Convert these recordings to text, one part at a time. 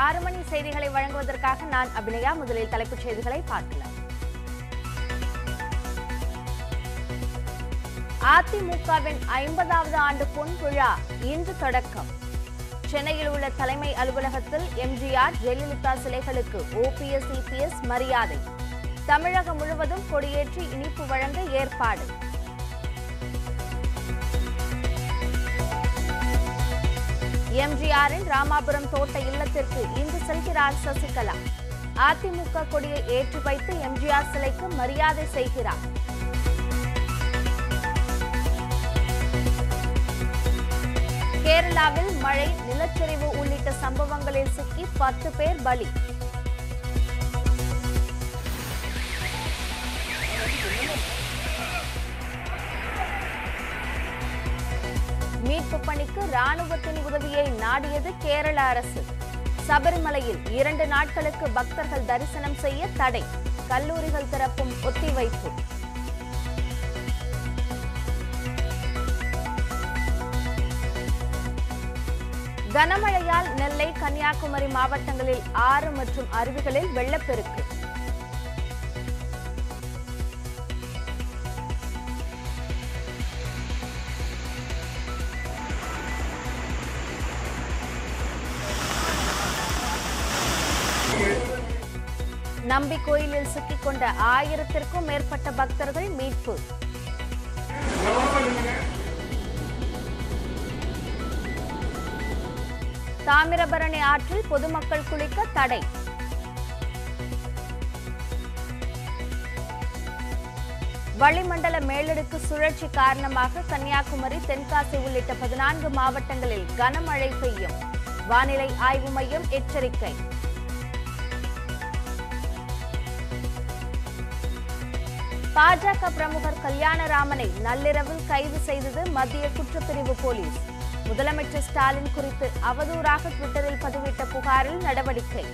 ஆறு மணி செய்திகளை வழங்குவதற்காக நான் அபிநயா முதலில் தலைப்புச் செய்திகளை பார்க்கலாம் அதிமுகவின் ஐம்பதாவது ஆண்டு பொன் விழா இன்று தொடக்கம் சென்னையில் உள்ள தலைமை அலுவலகத்தில் எம்ஜிஆர் ஜெயலலிதா சிலைகளுக்கு ஓபிஎஸ் இபிஎஸ் மரியாதை தமிழகம் முழுவதும் கொடியேற்றி இனிப்பு வழங்க ஏற்பாடு எம்ஜிஆரின் ராமாபுரம் தோட்ட இல்லத்திற்கு இன்று செல்கிறார் சசிகலா அதிமுக கொடியை ஏற்றி வைத்து எம்ஜிஆர் சிலைக்கு மரியாதை செய்கிறார் கேரளாவில் மழை நிலச்சரிவு உள்ளிட்ட சம்பவங்களில் சிக்கி பத்து பேர் பலி மீட்பு பணிக்கு ராணுவத்தின் உதவியை நாடியது கேரள அரசு சபரிமலையில் இரண்டு நாட்களுக்கு பக்தர்கள் தரிசனம் செய்ய தடை கல்லூரிகள் திறப்பும் ஒத்திவைப்பு கனமழையால் நெல்லை கன்னியாகுமரி மாவட்டங்களில் ஆறு மற்றும் அருவிகளில் வெள்ளப்பெருக்கு நம்பி கோயிலில் சிக்கிக்கொண்ட ஆயிரத்திற்கும் மேற்பட்ட பக்தர்கள் மீட்பு தாமிரபரணி ஆற்றில் பொதுமக்கள் குளிக்க தடை வளிமண்டல மேலடுக்கு சுழற்சி காரணமாக கன்னியாகுமரி தென்காசி உள்ளிட்ட பதினான்கு மாவட்டங்களில் கனமழை பெய்யும் வானிலை ஆய்வு மையம் எச்சரிக்கை பாஜக பிரமுகர் கல்யாணராமனை நள்ளிரவில் கைது செய்தது மத்திய குற்றப்பிரிவு போலீஸ் முதலமைச்சர் ஸ்டாலின் குறித்து அவதூறாக ட்விட்டரில் பதிவிட்ட புகாரில் நடவடிக்கை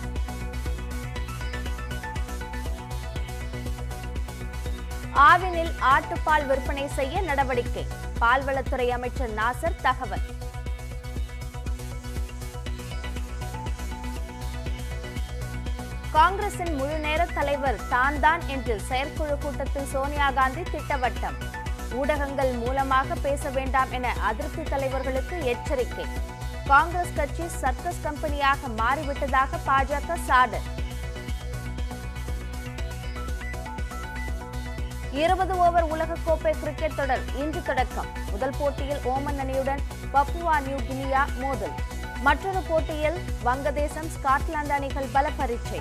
ஆவினில் ஆட்டுப்பால் விற்பனை செய்ய நடவடிக்கை பால்வளத்துறை அமைச்சர் நாசர் தகவல் காங்கிரசின் முழு நேர தலைவர் தான் தான் என்று செயற்குழு கூட்டத்தில் சோனியா காந்தி திட்டவட்டம் ஊடகங்கள் மூலமாக பேச வேண்டாம் என அதிருப்தி தலைவர்களுக்கு எச்சரிக்கை காங்கிரஸ் கட்சி சர்க்கஸ் கம்பெனியாக மாறிவிட்டதாக பாஜக சாடல் இருபது ஓவர் உலகக்கோப்பை கிரிக்கெட் தொடர் இன்று தொடக்கம் முதல் போட்டியில் ஓமன் அணியுடன் பப்புவா நியூ கினியா மோதல் மற்றொரு போட்டியில் வங்கதேசம் ஸ்காட்லாந்து அணிகள் பல பரீட்சை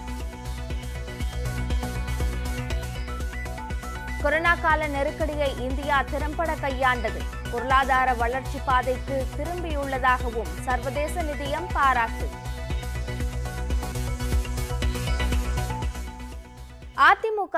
கொரோனா கால நெருக்கடியை இந்தியா திறம்பட கையாண்டது பொருளாதார வளர்ச்சி பாதைக்கு திரும்பியுள்ளதாகவும் சர்வதேச நிதியம் பாராட்டு அதிமுக